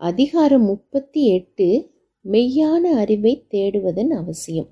அதிகாரம் முப்பத்தி எட்டு மெய்யான அறிவை தேடுவதன் அவசியம்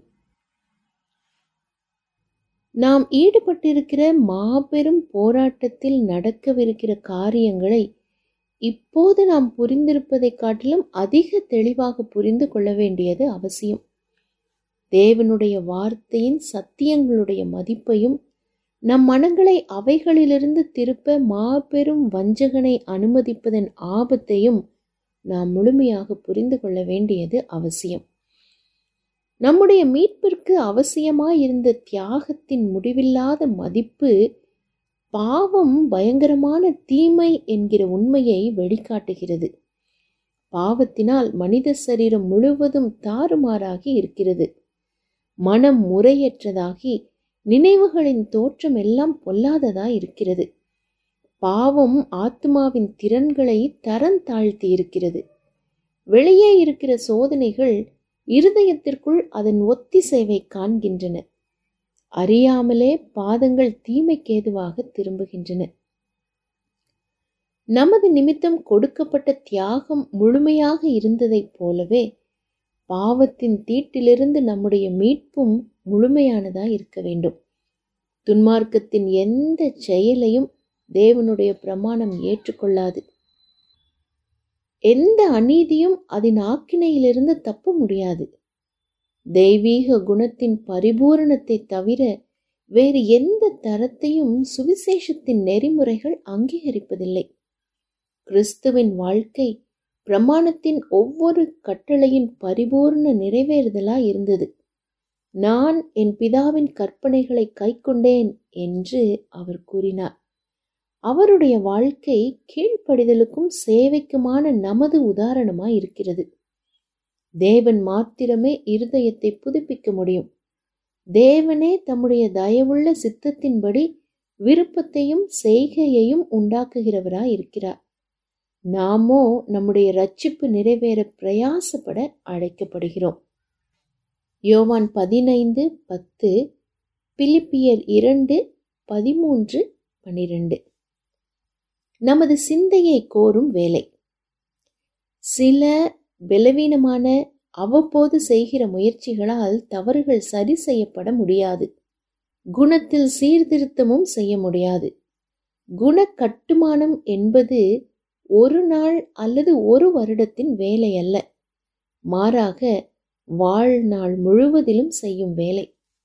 நாம் ஈடுபட்டிருக்கிற மாபெரும் போராட்டத்தில் நடக்கவிருக்கிற காரியங்களை இப்போது நாம் புரிந்திருப்பதைக் காட்டிலும் அதிக தெளிவாக புரிந்து கொள்ள வேண்டியது அவசியம் தேவனுடைய வார்த்தையின் சத்தியங்களுடைய மதிப்பையும் நம் மனங்களை அவைகளிலிருந்து திருப்ப மாபெரும் வஞ்சகனை அனுமதிப்பதன் ஆபத்தையும் நாம் முழுமையாக புரிந்து கொள்ள வேண்டியது அவசியம் நம்முடைய மீட்பிற்கு அவசியமாயிருந்த தியாகத்தின் முடிவில்லாத மதிப்பு பாவம் பயங்கரமான தீமை என்கிற உண்மையை வெளிக்காட்டுகிறது பாவத்தினால் மனித சரீரம் முழுவதும் தாறுமாறாகி இருக்கிறது மனம் முறையற்றதாகி நினைவுகளின் தோற்றம் எல்லாம் பொல்லாததாய் இருக்கிறது பாவம் ஆத்மாவின் திறன்களை தரம் தாழ்த்தி இருக்கிறது வெளியே இருக்கிற சோதனைகள் இருதயத்திற்குள் அதன் ஒத்திசைவை காண்கின்றன அறியாமலே பாதங்கள் தீமைக்கேதுவாக திரும்புகின்றன நமது நிமித்தம் கொடுக்கப்பட்ட தியாகம் முழுமையாக இருந்ததைப் போலவே பாவத்தின் தீட்டிலிருந்து நம்முடைய மீட்பும் முழுமையானதாய் இருக்க வேண்டும் துன்மார்க்கத்தின் எந்த செயலையும் தேவனுடைய பிரமாணம் ஏற்றுக்கொள்ளாது எந்த அநீதியும் அதன் ஆக்கினையிலிருந்து தப்ப முடியாது தெய்வீக குணத்தின் பரிபூரணத்தை தவிர வேறு எந்த தரத்தையும் சுவிசேஷத்தின் நெறிமுறைகள் அங்கீகரிப்பதில்லை கிறிஸ்துவின் வாழ்க்கை பிரமாணத்தின் ஒவ்வொரு கட்டளையின் பரிபூர்ண நிறைவேறுதலாய் இருந்தது நான் என் பிதாவின் கற்பனைகளை கைக்கொண்டேன் என்று அவர் கூறினார் அவருடைய வாழ்க்கை கீழ்ப்படிதலுக்கும் சேவைக்குமான நமது உதாரணமாய் இருக்கிறது தேவன் மாத்திரமே இருதயத்தை புதுப்பிக்க முடியும் தேவனே தம்முடைய தயவுள்ள சித்தத்தின்படி விருப்பத்தையும் செய்கையையும் உண்டாக்குகிறவராய் இருக்கிறார் நாமோ நம்முடைய ரட்சிப்பு நிறைவேற பிரயாசப்பட அழைக்கப்படுகிறோம் யோவான் பதினைந்து பத்து பிலிப்பியர் இரண்டு பதிமூன்று பனிரெண்டு நமது சிந்தையை கோரும் வேலை சில பலவீனமான அவ்வப்போது செய்கிற முயற்சிகளால் தவறுகள் சரி செய்யப்பட முடியாது குணத்தில் சீர்திருத்தமும் செய்ய முடியாது குண கட்டுமானம் என்பது ஒரு நாள் அல்லது ஒரு வருடத்தின் வேலை அல்ல மாறாக வாழ்நாள் முழுவதிலும் செய்யும் வேலை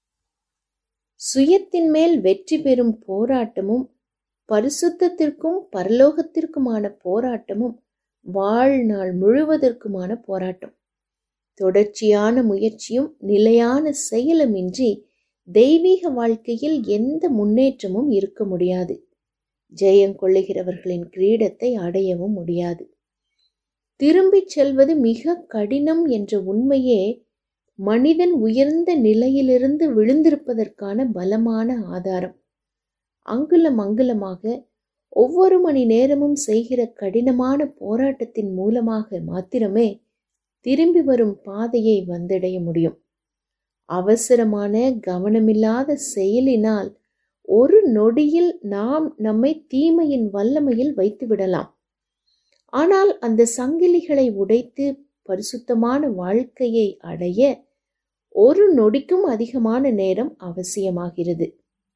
சுயத்தின் மேல் வெற்றி பெறும் போராட்டமும் பரிசுத்தத்திற்கும் பரலோகத்திற்குமான போராட்டமும் வாழ்நாள் முழுவதற்குமான போராட்டம் தொடர்ச்சியான முயற்சியும் நிலையான செயலுமின்றி தெய்வீக வாழ்க்கையில் எந்த முன்னேற்றமும் இருக்க முடியாது ஜெயம் கொள்ளுகிறவர்களின் கிரீடத்தை அடையவும் முடியாது திரும்பிச் செல்வது மிக கடினம் என்ற உண்மையே மனிதன் உயர்ந்த நிலையிலிருந்து விழுந்திருப்பதற்கான பலமான ஆதாரம் அங்குலம் அங்குலமாக ஒவ்வொரு மணி நேரமும் செய்கிற கடினமான போராட்டத்தின் மூலமாக மாத்திரமே திரும்பி வரும் பாதையை வந்தடைய முடியும் அவசரமான கவனமில்லாத செயலினால் ஒரு நொடியில் நாம் நம்மை தீமையின் வல்லமையில் வைத்து விடலாம் ஆனால் அந்த சங்கிலிகளை உடைத்து பரிசுத்தமான வாழ்க்கையை அடைய ஒரு நொடிக்கும் அதிகமான நேரம் அவசியமாகிறது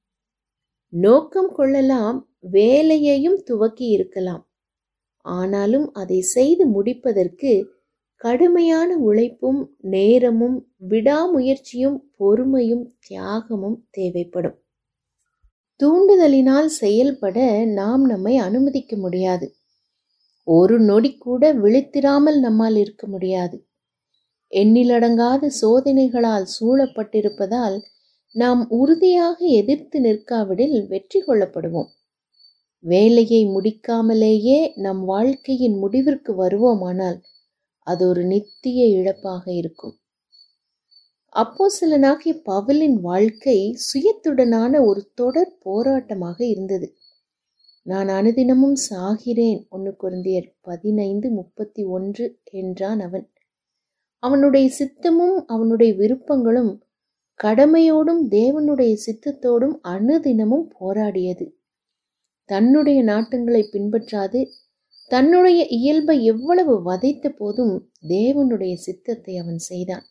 நோக்கம் கொள்ளலாம் வேலையையும் துவக்கி இருக்கலாம் ஆனாலும் அதை செய்து முடிப்பதற்கு கடுமையான உழைப்பும் நேரமும் விடாமுயற்சியும் பொறுமையும் தியாகமும் தேவைப்படும் தூண்டுதலினால் செயல்பட நாம் நம்மை அனுமதிக்க முடியாது ஒரு நொடி கூட விழித்திராமல் நம்மால் இருக்க முடியாது எண்ணிலடங்காத சோதனைகளால் சூழப்பட்டிருப்பதால் நாம் உறுதியாக எதிர்த்து நிற்காவிடில் வெற்றி கொள்ளப்படுவோம் வேலையை முடிக்காமலேயே நம் வாழ்க்கையின் முடிவிற்கு வருவோமானால் அது ஒரு நித்திய இழப்பாக இருக்கும் அப்போ சிலனாகிய பவலின் வாழ்க்கை சுயத்துடனான ஒரு தொடர் போராட்டமாக இருந்தது நான் அனுதினமும் சாகிறேன் ஒன்று குருந்தியர் பதினைந்து முப்பத்தி ஒன்று என்றான் அவன் அவனுடைய சித்தமும் அவனுடைய விருப்பங்களும் கடமையோடும் தேவனுடைய சித்தத்தோடும் அனுதினமும் போராடியது தன்னுடைய நாட்டங்களை பின்பற்றாது தன்னுடைய இயல்பை எவ்வளவு வதைத்த போதும் தேவனுடைய சித்தத்தை அவன் செய்தான்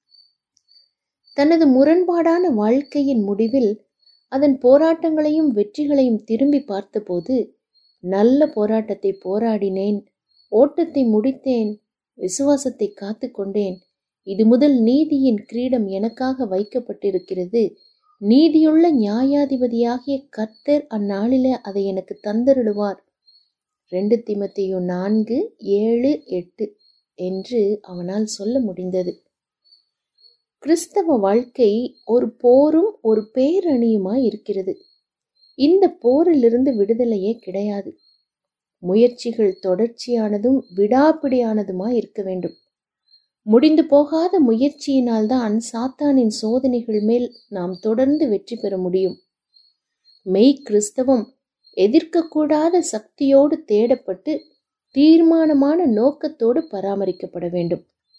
தனது முரண்பாடான வாழ்க்கையின் முடிவில் அதன் போராட்டங்களையும் வெற்றிகளையும் திரும்பி பார்த்தபோது நல்ல போராட்டத்தை போராடினேன் ஓட்டத்தை முடித்தேன் விசுவாசத்தை காத்து கொண்டேன் இது முதல் நீதியின் கிரீடம் எனக்காக வைக்கப்பட்டிருக்கிறது நீதியுள்ள நியாயாதிபதியாகிய கர்த்தர் அந்நாளிலே அதை எனக்கு தந்தருளுவார் ரெண்டு திமத்தையோ நான்கு ஏழு எட்டு என்று அவனால் சொல்ல முடிந்தது கிறிஸ்தவ வாழ்க்கை ஒரு போரும் ஒரு பேரணியுமாய் இருக்கிறது இந்த போரிலிருந்து விடுதலையே கிடையாது முயற்சிகள் தொடர்ச்சியானதும் விடாப்பிடியானதுமாய் இருக்க வேண்டும் முடிந்து போகாத முயற்சியினால்தான் சாத்தானின் சோதனைகள் மேல் நாம் தொடர்ந்து வெற்றி பெற முடியும் மெய் கிறிஸ்தவம் எதிர்க்கக்கூடாத சக்தியோடு தேடப்பட்டு தீர்மானமான நோக்கத்தோடு பராமரிக்கப்பட வேண்டும்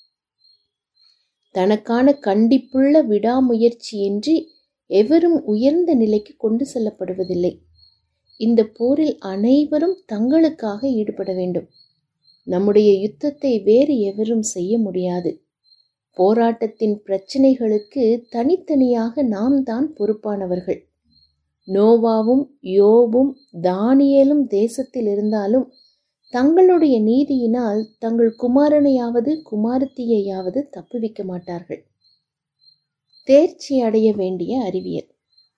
தனக்கான கண்டிப்புள்ள விடாமுயற்சியின்றி எவரும் உயர்ந்த நிலைக்கு கொண்டு செல்லப்படுவதில்லை இந்த போரில் அனைவரும் தங்களுக்காக ஈடுபட வேண்டும் நம்முடைய யுத்தத்தை வேறு எவரும் செய்ய முடியாது போராட்டத்தின் பிரச்சனைகளுக்கு தனித்தனியாக நாம் தான் பொறுப்பானவர்கள் நோவாவும் யோபும் தானியேலும் தேசத்தில் இருந்தாலும் தங்களுடைய நீதியினால் தங்கள் குமாரனையாவது குமாரத்தியையாவது தப்புவிக்க மாட்டார்கள் தேர்ச்சி அடைய வேண்டிய அறிவியல்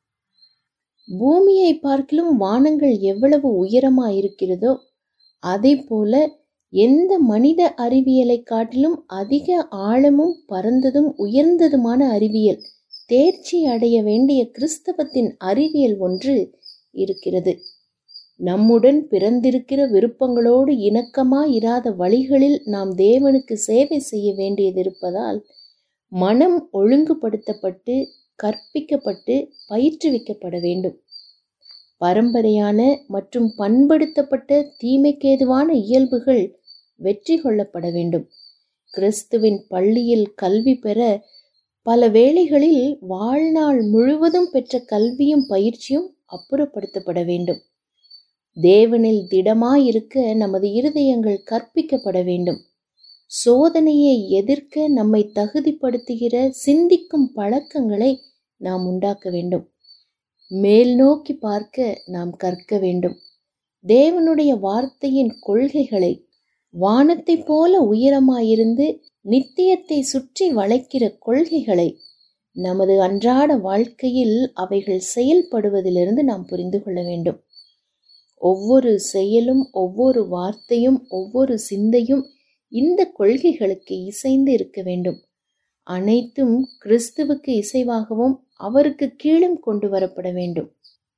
பூமியை பார்க்கிலும் வானங்கள் எவ்வளவு உயரமா இருக்கிறதோ அதே போல எந்த மனித அறிவியலை காட்டிலும் அதிக ஆழமும் பரந்ததும் உயர்ந்ததுமான அறிவியல் தேர்ச்சி அடைய வேண்டிய கிறிஸ்தவத்தின் அறிவியல் ஒன்று இருக்கிறது நம்முடன் பிறந்திருக்கிற விருப்பங்களோடு இணக்கமாயிராத வழிகளில் நாம் தேவனுக்கு சேவை செய்ய வேண்டியதிருப்பதால் மனம் ஒழுங்குபடுத்தப்பட்டு கற்பிக்கப்பட்டு பயிற்றுவிக்கப்பட வேண்டும் பரம்பரையான மற்றும் பண்படுத்தப்பட்ட தீமைக்கேதுவான இயல்புகள் வெற்றி கொள்ளப்பட வேண்டும் கிறிஸ்துவின் பள்ளியில் கல்வி பெற பல வேளைகளில் வாழ்நாள் முழுவதும் பெற்ற கல்வியும் பயிற்சியும் அப்புறப்படுத்தப்பட வேண்டும் தேவனில் திடமாயிருக்க நமது இருதயங்கள் கற்பிக்கப்பட வேண்டும் சோதனையை எதிர்க்க நம்மை தகுதிப்படுத்துகிற சிந்திக்கும் பழக்கங்களை நாம் உண்டாக்க வேண்டும் மேல் நோக்கி பார்க்க நாம் கற்க வேண்டும் தேவனுடைய வார்த்தையின் கொள்கைகளை வானத்தைப் போல உயரமாயிருந்து நித்தியத்தை சுற்றி வளைக்கிற கொள்கைகளை நமது அன்றாட வாழ்க்கையில் அவைகள் செயல்படுவதிலிருந்து நாம் புரிந்து கொள்ள வேண்டும் ஒவ்வொரு செயலும் ஒவ்வொரு வார்த்தையும் ஒவ்வொரு சிந்தையும் இந்த கொள்கைகளுக்கு இசைந்து இருக்க வேண்டும் அனைத்தும் கிறிஸ்துவுக்கு இசைவாகவும் அவருக்கு கீழும் கொண்டு வரப்பட வேண்டும்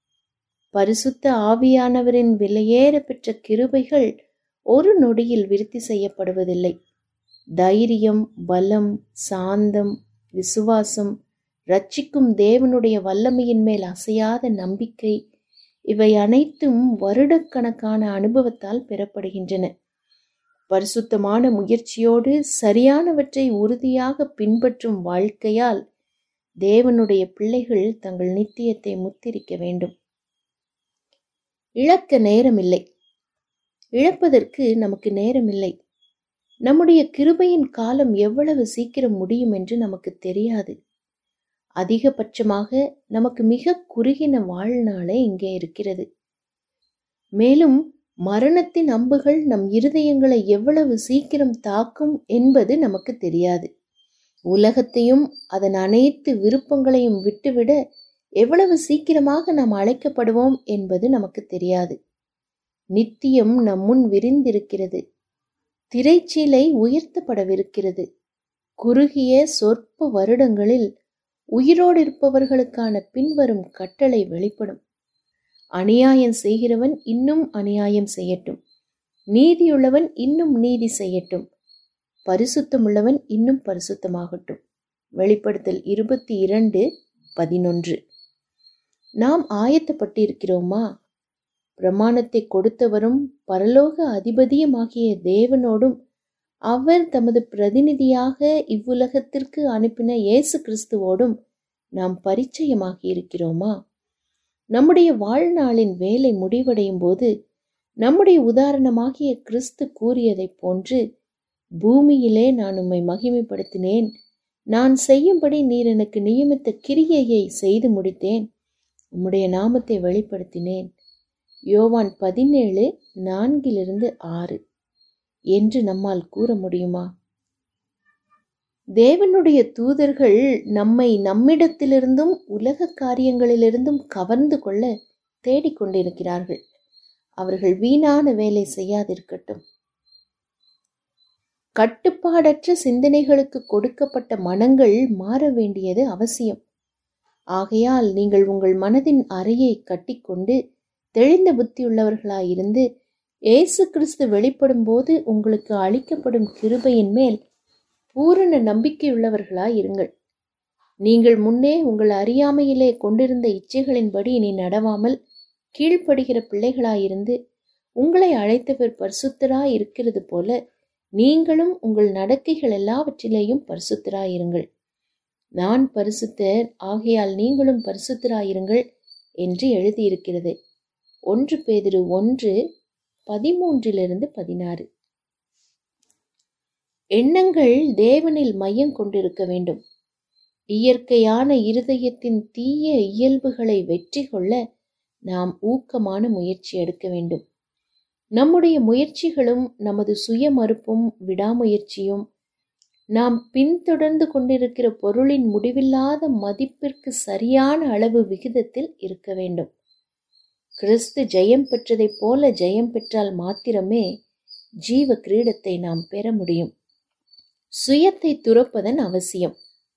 பரிசுத்த ஆவியானவரின் விலையேற பெற்ற கிருபைகள் ஒரு நொடியில் விருத்தி செய்யப்படுவதில்லை தைரியம் பலம் சாந்தம் விசுவாசம் ரட்சிக்கும் தேவனுடைய வல்லமையின் மேல் அசையாத நம்பிக்கை இவை அனைத்தும் வருடக்கணக்கான அனுபவத்தால் பெறப்படுகின்றன பரிசுத்தமான முயற்சியோடு சரியானவற்றை உறுதியாக பின்பற்றும் வாழ்க்கையால் தேவனுடைய பிள்ளைகள் தங்கள் நித்தியத்தை முத்திரிக்க வேண்டும் இழக்க நேரமில்லை இழப்பதற்கு நமக்கு நேரமில்லை நம்முடைய கிருபையின் காலம் எவ்வளவு சீக்கிரம் முடியும் என்று நமக்கு தெரியாது அதிகபட்சமாக நமக்கு மிக குறுகின வாழ்நாளே இங்கே இருக்கிறது மேலும் மரணத்தின் அம்புகள் நம் இருதயங்களை எவ்வளவு சீக்கிரம் தாக்கும் என்பது நமக்கு தெரியாது உலகத்தையும் அதன் அனைத்து விருப்பங்களையும் விட்டுவிட எவ்வளவு சீக்கிரமாக நாம் அழைக்கப்படுவோம் என்பது நமக்கு தெரியாது நித்தியம் நம் முன் விரிந்திருக்கிறது திரைச்சீலை உயர்த்தப்படவிருக்கிறது குறுகிய சொற்ப வருடங்களில் உயிரோடு இருப்பவர்களுக்கான பின்வரும் கட்டளை வெளிப்படும் அநியாயம் செய்கிறவன் இன்னும் அநியாயம் செய்யட்டும் நீதியுள்ளவன் இன்னும் நீதி செய்யட்டும் பரிசுத்தமுள்ளவன் இன்னும் பரிசுத்தமாகட்டும் வெளிப்படுத்தல் இருபத்தி இரண்டு பதினொன்று நாம் ஆயத்தப்பட்டிருக்கிறோமா பிரமாணத்தை கொடுத்தவரும் பரலோக அதிபதியுமாகிய தேவனோடும் அவர் தமது பிரதிநிதியாக இவ்வுலகத்திற்கு அனுப்பின இயேசு கிறிஸ்துவோடும் நாம் பரிச்சயமாகி இருக்கிறோமா நம்முடைய வாழ்நாளின் வேலை முடிவடையும் போது நம்முடைய உதாரணமாகிய கிறிஸ்து கூறியதைப் போன்று பூமியிலே நான் உம்மை மகிமைப்படுத்தினேன் நான் செய்யும்படி நீர் எனக்கு நியமித்த கிரியையை செய்து முடித்தேன் உம்முடைய நாமத்தை வெளிப்படுத்தினேன் யோவான் பதினேழு நான்கிலிருந்து ஆறு என்று நம்மால் கூற முடியுமா தேவனுடைய தூதர்கள் நம்மை நம்மிடத்திலிருந்தும் உலக காரியங்களிலிருந்தும் கவர்ந்து கொள்ள தேடிக்கொண்டிருக்கிறார்கள் அவர்கள் வீணான வேலை செய்யாதிருக்கட்டும் கட்டுப்பாடற்ற சிந்தனைகளுக்கு கொடுக்கப்பட்ட மனங்கள் மாற வேண்டியது அவசியம் ஆகையால் நீங்கள் உங்கள் மனதின் அறையை கட்டிக்கொண்டு தெளிந்த புத்தியுள்ளவர்களாயிருந்து இயேசு கிறிஸ்து வெளிப்படும் போது உங்களுக்கு அளிக்கப்படும் கிருபையின் மேல் பூரண நம்பிக்கையுள்ளவர்களாய் இருங்கள் நீங்கள் முன்னே உங்கள் அறியாமையிலே கொண்டிருந்த இச்சைகளின்படி இனி நடவாமல் கீழ்ப்படுகிற பிள்ளைகளாயிருந்து உங்களை அழைத்தவர் பரிசுத்தராய் இருக்கிறது போல நீங்களும் உங்கள் நடக்கைகள் எல்லாவற்றிலேயும் பரிசுத்தராயிருங்கள் நான் பரிசுத்தர் ஆகையால் நீங்களும் பரிசுத்தராயிருங்கள் என்று எழுதியிருக்கிறது ஒன்று பேதிரு ஒன்று பதிமூன்றிலிருந்து பதினாறு எண்ணங்கள் தேவனில் மையம் கொண்டிருக்க வேண்டும் இயற்கையான இருதயத்தின் தீய இயல்புகளை வெற்றி கொள்ள நாம் ஊக்கமான முயற்சி எடுக்க வேண்டும் நம்முடைய முயற்சிகளும் நமது சுய மறுப்பும் விடாமுயற்சியும் நாம் பின்தொடர்ந்து கொண்டிருக்கிற பொருளின் முடிவில்லாத மதிப்பிற்கு சரியான அளவு விகிதத்தில் இருக்க வேண்டும் கிறிஸ்து ஜெயம் பெற்றதைப் போல ஜெயம் பெற்றால் மாத்திரமே ஜீவ கிரீடத்தை நாம் பெற முடியும் சுயத்தை துறப்பதன் அவசியம்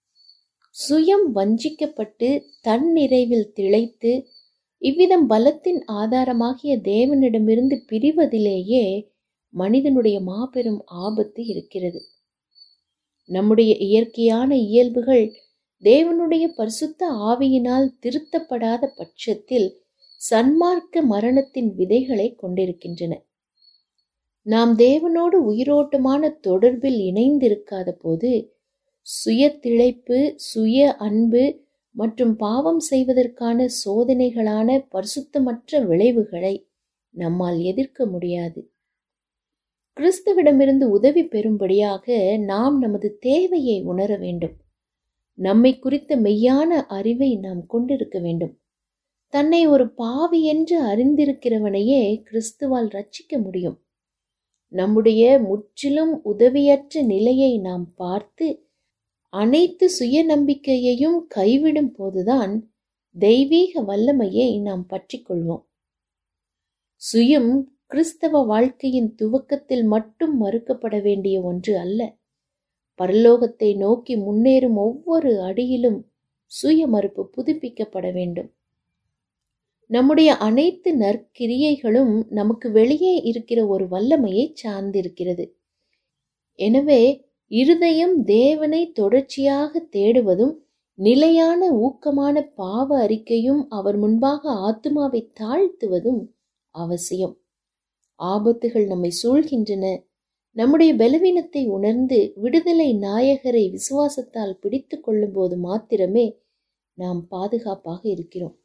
சுயம் வஞ்சிக்கப்பட்டு தன் நிறைவில் திளைத்து இவ்விதம் பலத்தின் ஆதாரமாகிய தேவனிடமிருந்து பிரிவதிலேயே மனிதனுடைய மாபெரும் ஆபத்து இருக்கிறது நம்முடைய இயற்கையான இயல்புகள் தேவனுடைய பரிசுத்த ஆவியினால் திருத்தப்படாத பட்சத்தில் சன்மார்க்க மரணத்தின் விதைகளை கொண்டிருக்கின்றன நாம் தேவனோடு உயிரோட்டமான தொடர்பில் இணைந்திருக்காத போது சுய திளைப்பு சுய அன்பு மற்றும் பாவம் செய்வதற்கான சோதனைகளான பரிசுத்தமற்ற விளைவுகளை நம்மால் எதிர்க்க முடியாது கிறிஸ்துவிடமிருந்து உதவி பெறும்படியாக நாம் நமது தேவையை உணர வேண்டும் நம்மை குறித்த மெய்யான அறிவை நாம் கொண்டிருக்க வேண்டும் தன்னை ஒரு பாவி என்று அறிந்திருக்கிறவனையே கிறிஸ்துவால் ரட்சிக்க முடியும் நம்முடைய முற்றிலும் உதவியற்ற நிலையை நாம் பார்த்து அனைத்து சுய நம்பிக்கையையும் கைவிடும் போதுதான் தெய்வீக வல்லமையை நாம் பற்றிக்கொள்வோம் சுயம் கிறிஸ்தவ வாழ்க்கையின் துவக்கத்தில் மட்டும் மறுக்கப்பட வேண்டிய ஒன்று அல்ல பரலோகத்தை நோக்கி முன்னேறும் ஒவ்வொரு அடியிலும் சுய மறுப்பு புதுப்பிக்கப்பட வேண்டும் நம்முடைய அனைத்து நற்கிரியைகளும் நமக்கு வெளியே இருக்கிற ஒரு வல்லமையை சார்ந்திருக்கிறது எனவே இருதயம் தேவனை தொடர்ச்சியாக தேடுவதும் நிலையான ஊக்கமான பாவ அறிக்கையும் அவர் முன்பாக ஆத்துமாவை தாழ்த்துவதும் அவசியம் ஆபத்துகள் நம்மை சூழ்கின்றன நம்முடைய பலவீனத்தை உணர்ந்து விடுதலை நாயகரை விசுவாசத்தால் பிடித்து கொள்ளும்போது மாத்திரமே நாம் பாதுகாப்பாக இருக்கிறோம்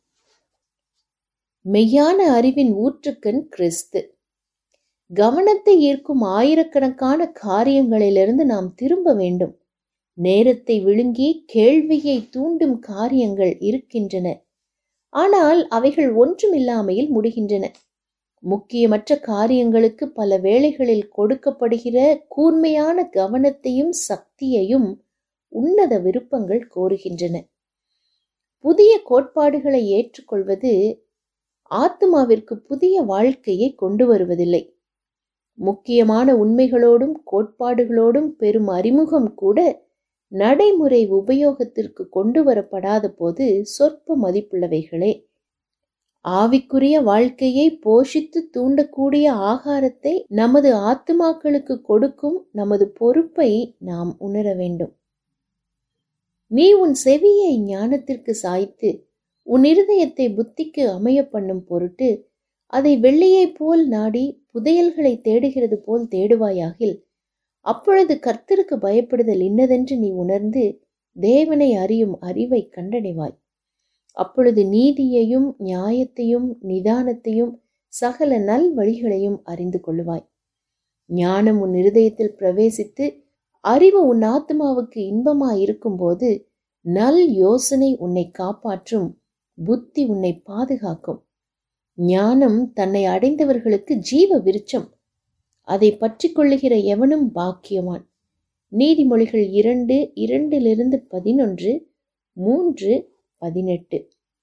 மெய்யான அறிவின் ஊற்றுக்கண் கிறிஸ்து கவனத்தை ஈர்க்கும் ஆயிரக்கணக்கான காரியங்களிலிருந்து நாம் திரும்ப வேண்டும் நேரத்தை விழுங்கி கேள்வியை தூண்டும் காரியங்கள் இருக்கின்றன ஆனால் அவைகள் ஒன்றுமில்லாமையில் முடிகின்றன முக்கியமற்ற காரியங்களுக்கு பல வேளைகளில் கொடுக்கப்படுகிற கூர்மையான கவனத்தையும் சக்தியையும் உன்னத விருப்பங்கள் கோருகின்றன புதிய கோட்பாடுகளை ஏற்றுக்கொள்வது ஆத்மாவிற்கு புதிய வாழ்க்கையை கொண்டு வருவதில்லை முக்கியமான உண்மைகளோடும் கோட்பாடுகளோடும் பெரும் அறிமுகம் கூட நடைமுறை உபயோகத்திற்கு கொண்டு வரப்படாத போது சொற்ப மதிப்புள்ளவைகளே ஆவிக்குரிய வாழ்க்கையை போஷித்து தூண்டக்கூடிய ஆகாரத்தை நமது ஆத்துமாக்களுக்கு கொடுக்கும் நமது பொறுப்பை நாம் உணர வேண்டும் நீ உன் செவியை ஞானத்திற்கு சாய்த்து உன் இருதயத்தை புத்திக்கு அமைய பண்ணும் பொருட்டு அதை வெள்ளியைப் போல் நாடி புதையல்களை தேடுகிறது போல் தேடுவாயாகில் அப்பொழுது கர்த்தருக்கு பயப்படுதல் இன்னதென்று நீ உணர்ந்து தேவனை அறியும் அறிவை கண்டடைவாய் அப்பொழுது நீதியையும் நியாயத்தையும் நிதானத்தையும் சகல நல் வழிகளையும் அறிந்து கொள்ளுவாய் ஞானம் உன் இருதயத்தில் பிரவேசித்து அறிவு உன் ஆத்மாவுக்கு இன்பமாய் இருக்கும்போது நல் யோசனை உன்னை காப்பாற்றும் புத்தி உன்னை பாதுகாக்கும் ஞானம் தன்னை அடைந்தவர்களுக்கு ஜீவ விருச்சம் அதை பற்றி கொள்ளுகிற எவனும் பாக்கியவான் நீதிமொழிகள் இரண்டு இரண்டிலிருந்து பதினொன்று மூன்று பதினெட்டு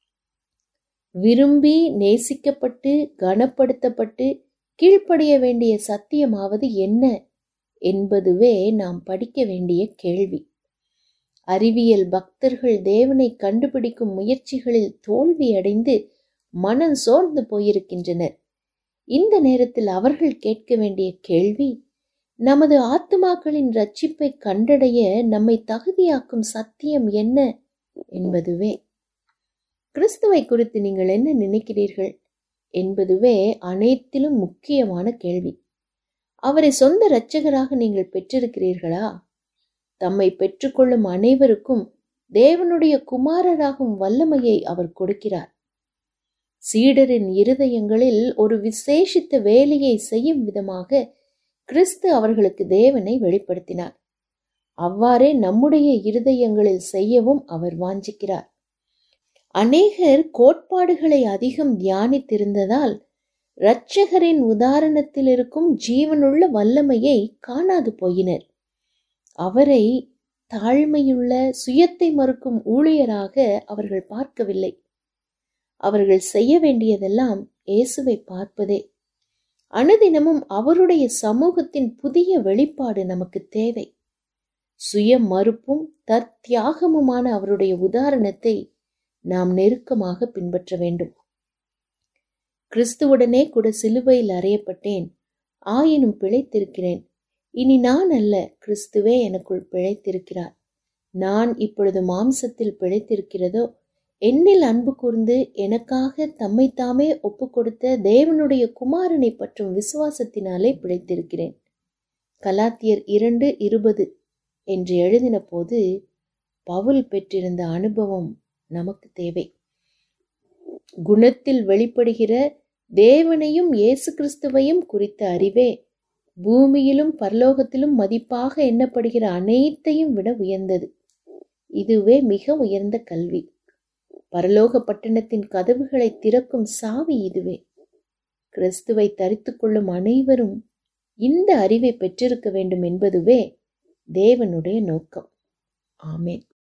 விரும்பி நேசிக்கப்பட்டு கனப்படுத்தப்பட்டு கீழ்ப்படிய வேண்டிய சத்தியமாவது என்ன என்பதுவே நாம் படிக்க வேண்டிய கேள்வி அறிவியல் பக்தர்கள் தேவனை கண்டுபிடிக்கும் முயற்சிகளில் தோல்வியடைந்து மனம் சோர்ந்து போயிருக்கின்றனர் இந்த நேரத்தில் அவர்கள் கேட்க வேண்டிய கேள்வி நமது ஆத்துமாக்களின் ரட்சிப்பை கண்டடைய நம்மை தகுதியாக்கும் சத்தியம் என்ன என்பதுவே கிறிஸ்துவை குறித்து நீங்கள் என்ன நினைக்கிறீர்கள் என்பதுவே அனைத்திலும் முக்கியமான கேள்வி அவரை சொந்த இரட்சகராக நீங்கள் பெற்றிருக்கிறீர்களா தம்மை பெற்றுக்கொள்ளும் அனைவருக்கும் தேவனுடைய குமாரராகும் வல்லமையை அவர் கொடுக்கிறார் சீடரின் இருதயங்களில் ஒரு விசேஷித்த வேலையை செய்யும் விதமாக கிறிஸ்து அவர்களுக்கு தேவனை வெளிப்படுத்தினார் அவ்வாறே நம்முடைய இருதயங்களில் செய்யவும் அவர் வாஞ்சிக்கிறார் அநேகர் கோட்பாடுகளை அதிகம் தியானித்திருந்ததால் இரட்சகரின் உதாரணத்தில் இருக்கும் ஜீவனுள்ள வல்லமையை காணாது போயினர் அவரை தாழ்மையுள்ள சுயத்தை மறுக்கும் ஊழியராக அவர்கள் பார்க்கவில்லை அவர்கள் செய்ய வேண்டியதெல்லாம் இயேசுவை பார்ப்பதே அனுதினமும் அவருடைய சமூகத்தின் புதிய வெளிப்பாடு நமக்கு தேவை சுய மறுப்பும் தற்தியாகமுமான அவருடைய உதாரணத்தை நாம் நெருக்கமாக பின்பற்ற வேண்டும் கிறிஸ்துவுடனே கூட சிலுவையில் அறையப்பட்டேன் ஆயினும் பிழைத்திருக்கிறேன் இனி நான் அல்ல கிறிஸ்துவே எனக்குள் பிழைத்திருக்கிறார் நான் இப்பொழுது மாம்சத்தில் பிழைத்திருக்கிறதோ என்னில் அன்பு கூர்ந்து எனக்காக தம்மை தாமே ஒப்பு கொடுத்த தேவனுடைய குமாரனை பற்றும் விசுவாசத்தினாலே பிழைத்திருக்கிறேன் கலாத்தியர் இரண்டு இருபது என்று எழுதின போது பவுல் பெற்றிருந்த அனுபவம் நமக்கு தேவை குணத்தில் வெளிப்படுகிற தேவனையும் இயேசு கிறிஸ்துவையும் குறித்த அறிவே பூமியிலும் பரலோகத்திலும் மதிப்பாக எண்ணப்படுகிற அனைத்தையும் விட உயர்ந்தது இதுவே மிக உயர்ந்த கல்வி பரலோக பட்டணத்தின் கதவுகளை திறக்கும் சாவி இதுவே கிறிஸ்துவை தரித்து கொள்ளும் அனைவரும் இந்த அறிவை பெற்றிருக்க வேண்டும் என்பதுவே தேவனுடைய நோக்கம் ஆமேன்